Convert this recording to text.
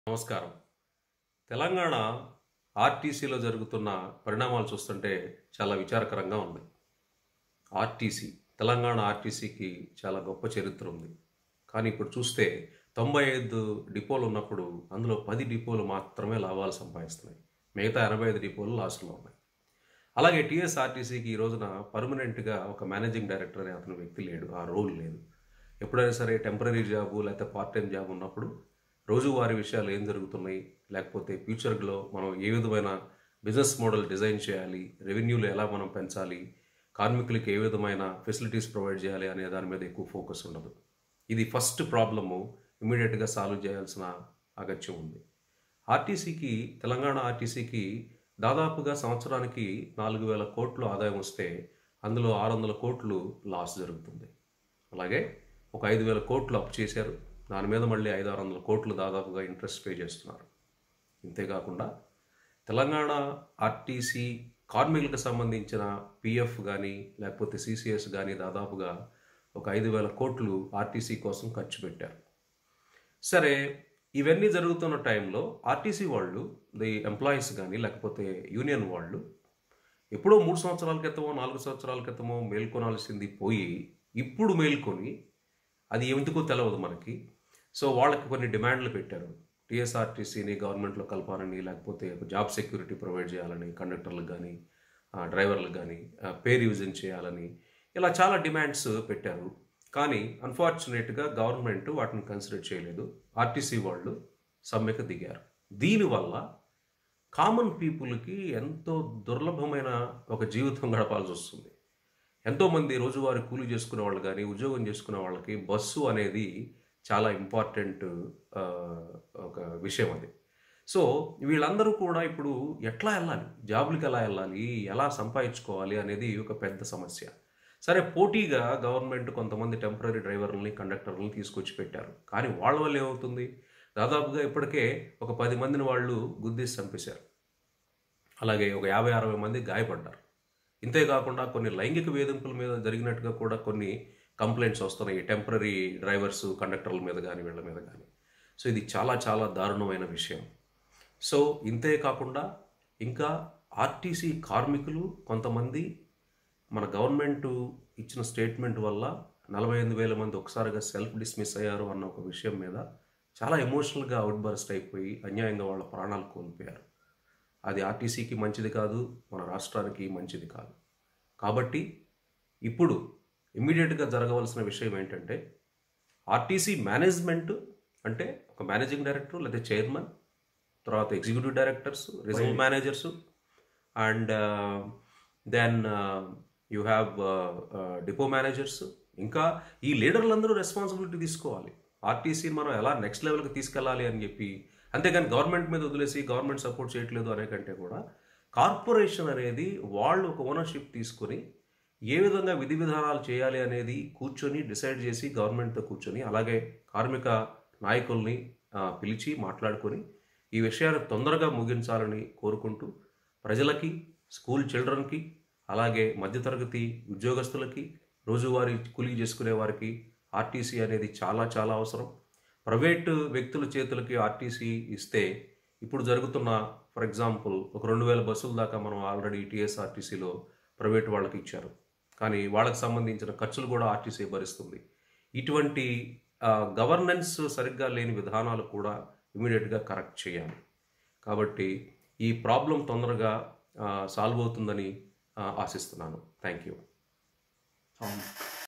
నమస్కారం తెలంగాణ ఆర్టీసీలో జరుగుతున్న పరిణామాలు చూస్తుంటే చాలా విచారకరంగా ఉంది ఆర్టీసీ తెలంగాణ ఆర్టీసీకి చాలా గొప్ప చరిత్ర ఉంది కానీ ఇప్పుడు చూస్తే తొంభై ఐదు డిపోలు ఉన్నప్పుడు అందులో పది డిపోలు మాత్రమే లాభాలు సంపాదిస్తున్నాయి మిగతా ఎనభై ఐదు డిపోలు లాస్లో ఉన్నాయి అలాగే టీఎస్ఆర్టీసీకి ఈ రోజున పర్మనెంట్గా ఒక మేనేజింగ్ డైరెక్టర్ అనే అతని వ్యక్తి లేడు ఆ రోల్ లేదు ఎప్పుడైనా సరే టెంపరీ జాబు లేకపోతే పార్ట్ టైం జాబ్ ఉన్నప్పుడు రోజువారీ విషయాలు ఏం జరుగుతున్నాయి లేకపోతే ఫ్యూచర్లో మనం ఏ విధమైన బిజినెస్ మోడల్ డిజైన్ చేయాలి రెవెన్యూలు ఎలా మనం పెంచాలి కార్మికులకి ఏ విధమైన ఫెసిలిటీస్ ప్రొవైడ్ చేయాలి అనే దాని మీద ఎక్కువ ఫోకస్ ఉండదు ఇది ఫస్ట్ ప్రాబ్లము ఇమీడియట్గా సాల్వ్ చేయాల్సిన అగత్యం ఉంది ఆర్టీసీకి తెలంగాణ ఆర్టీసీకి దాదాపుగా సంవత్సరానికి నాలుగు వేల కోట్లు ఆదాయం వస్తే అందులో ఆరు వందల కోట్లు లాస్ జరుగుతుంది అలాగే ఒక ఐదు వేల కోట్లు అప్పు చేశారు దాని మీద మళ్ళీ ఐదు ఆరు వందల కోట్లు దాదాపుగా ఇంట్రెస్ట్ పే చేస్తున్నారు ఇంతేకాకుండా తెలంగాణ ఆర్టీసీ కార్మికులకు సంబంధించిన పిఎఫ్ కానీ లేకపోతే సిసిఎస్ కానీ దాదాపుగా ఒక ఐదు వేల కోట్లు ఆర్టీసీ కోసం ఖర్చు పెట్టారు సరే ఇవన్నీ జరుగుతున్న టైంలో ఆర్టీసీ వాళ్ళు ది ఎంప్లాయీస్ కానీ లేకపోతే యూనియన్ వాళ్ళు ఎప్పుడో మూడు సంవత్సరాల క్రితమో నాలుగు సంవత్సరాల క్రితమో మేల్కొనాల్సింది పోయి ఇప్పుడు మేల్కొని అది ఎందుకో తెలియదు మనకి సో వాళ్ళకి కొన్ని డిమాండ్లు పెట్టారు టీఎస్ఆర్టీసీని గవర్నమెంట్లో కలపాలని లేకపోతే జాబ్ సెక్యూరిటీ ప్రొవైడ్ చేయాలని కండక్టర్లకు కానీ డ్రైవర్లకు కానీ పే రివిజన్ చేయాలని ఇలా చాలా డిమాండ్స్ పెట్టారు కానీ అన్ఫార్చునేట్గా గవర్నమెంట్ వాటిని కన్సిడర్ చేయలేదు ఆర్టీసీ వాళ్ళు సమ్మెకు దిగారు దీనివల్ల కామన్ పీపుల్కి ఎంతో దుర్లభమైన ఒక జీవితం గడపాల్సి వస్తుంది ఎంతోమంది రోజువారీ కూలి చేసుకునే వాళ్ళు కానీ ఉద్యోగం చేసుకునే వాళ్ళకి బస్సు అనేది చాలా ఇంపార్టెంట్ ఆ, ఒక విషయం అది సో వీళ్ళందరూ కూడా ఇప్పుడు ఎట్లా వెళ్ళాలి జాబులకి ఎలా వెళ్ళాలి ఎలా సంపాదించుకోవాలి అనేది ఒక పెద్ద సమస్య సరే పోటీగా గవర్నమెంట్ కొంతమంది టెంపరీ డ్రైవర్లని కండక్టర్లని తీసుకొచ్చి పెట్టారు కానీ వాళ్ళ వల్ల ఏమవుతుంది దాదాపుగా ఇప్పటికే ఒక పది మందిని వాళ్ళు గుద్దేసి చంపేశారు అలాగే ఒక యాభై అరవై మంది గాయపడ్డారు ఇంతేకాకుండా కొన్ని లైంగిక వేధింపుల మీద జరిగినట్టుగా కూడా కొన్ని కంప్లైంట్స్ వస్తున్నాయి టెంపరీ డ్రైవర్స్ కండక్టర్ల మీద కానీ వీళ్ళ మీద కానీ సో ఇది చాలా చాలా దారుణమైన విషయం సో ఇంతే కాకుండా ఇంకా ఆర్టీసీ కార్మికులు కొంతమంది మన గవర్నమెంట్ ఇచ్చిన స్టేట్మెంట్ వల్ల నలభై ఎనిమిది వేల మంది ఒకసారిగా సెల్ఫ్ డిస్మిస్ అయ్యారు అన్న ఒక విషయం మీద చాలా ఎమోషనల్గా అవుట్ బర్స్ట్ అయిపోయి అన్యాయంగా వాళ్ళ ప్రాణాలు కోల్పోయారు అది ఆర్టీసీకి మంచిది కాదు మన రాష్ట్రానికి మంచిది కాదు కాబట్టి ఇప్పుడు ఇమ్మీడియట్గా జరగవలసిన విషయం ఏంటంటే ఆర్టీసీ మేనేజ్మెంట్ అంటే ఒక మేనేజింగ్ డైరెక్టర్ లేదా చైర్మన్ తర్వాత executive directors reserve managers and then you have depot managers ఇంకా ఈ లీడర్లందరూ రెస్పాన్సిబిలిటీ తీసుకోవాలి ఆర్టీసీని మనం ఎలా నెక్స్ట్ లెవెల్కి తీసుకెళ్ళాలి అని చెప్పి అంతేగాని గవర్నమెంట్ మీద వదిలేసి గవర్నమెంట్ సపోర్ట్ చేయట్లేదు అనే కంటే కూడా కార్పొరేషన్ అనేది వాళ్ళు ఒక ఓనర్షిప్ తీసుకొని ఏ విధంగా విధి విధానాలు చేయాలి అనేది కూర్చొని డిసైడ్ చేసి గవర్నమెంట్తో కూర్చొని అలాగే కార్మిక నాయకుల్ని ఆ, పిలిచి మాట్లాడుకొని ఈ విషయాన్ని తొందరగా ముగించాలని కోరుకుంటూ ప్రజలకి స్కూల్ చిల్డ్రన్కి అలాగే మధ్యతరగతి ఉద్యోగస్తులకి రోజువారీ కూలీ చేసుకునే వారికి ఆర్టీసీ అనేది చాలా చాలా అవసరం ప్రైవేటు వ్యక్తుల చేతులకి ఆర్టీసీ ఇస్తే ఇప్పుడు జరుగుతున్న ఫర్ ఎగ్జాంపుల్ ఒక రెండు వేల బస్సుల దాకా మనం ఆల్రెడీ టీఎస్ఆర్టీసీలో ప్రైవేట్ వాళ్ళకి ఇచ్చారు కానీ వాళ్ళకి సంబంధించిన ఖర్చులు కూడా ఆర్టీసీ భరిస్తుంది ఇటువంటి గవర్నెన్స్ సరిగ్గా లేని విధానాలు కూడా ఇమీడియట్గా కరెక్ట్ చేయాలి కాబట్టి ఈ ప్రాబ్లం తొందరగా సాల్వ్ అవుతుందని ఆ, ఆశిస్తున్నాను థ్యాంక్ యూ అవును